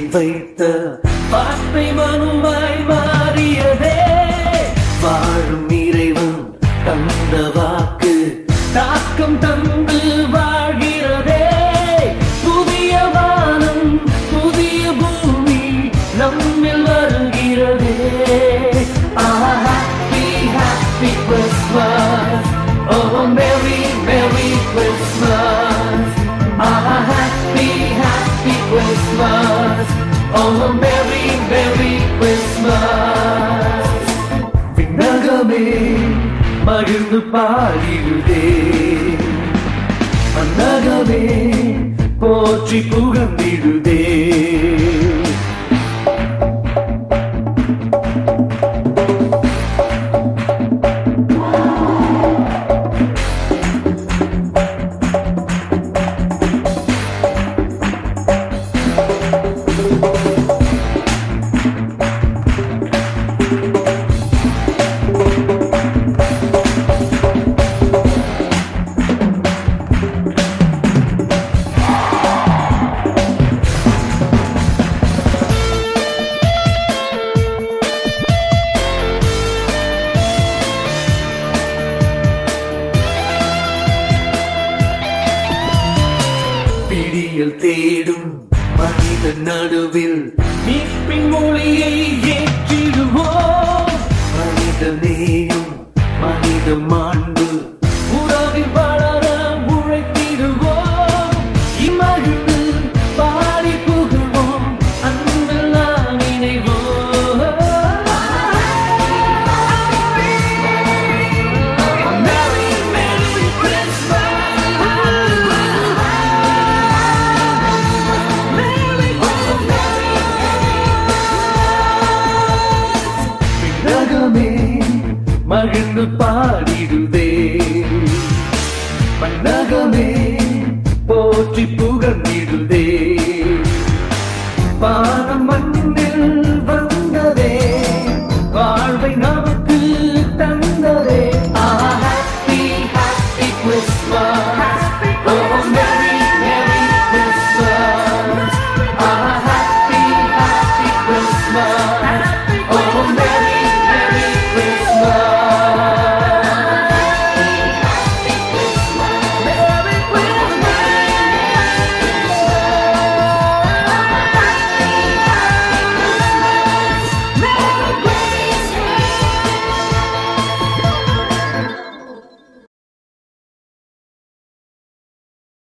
வைத்த வார்த்தை மனுமாய் மாறியதே வாழும் இறைவன் தந்த வாக்கு தாக்கம் தந்து வாழ்கிறதே புதிய வானம் புதிய பூமி நம்மில் வருகிறதே ஆஹா happy happy Christmas oh merry merry Christmas ஆஹா happy happy Christmas oh merry merry Christmas விண்ணகமே மகிழ்ந்து பாடிடுதே மன்னகமே போற்றி புகழ்ந்திடுதே பிடியில் தேடும் மனித நடுவில் மீட்பின் மொழியை ஏற்றிடுவோம் மனித நேயம் மனித மாண்பு உறவில் வளர உழைத்திடுவோம் இம்மகிழ்ந்து பாடி புகழ்வோம் அன்பில் நாம் இணைவோம் Merry, Merry Christmas! விண்ணகமே மகிழ்ந்து பாடிடுதே மன்னகமே போற்றி புகழ்ந்திடுதே வானம் மண்ணே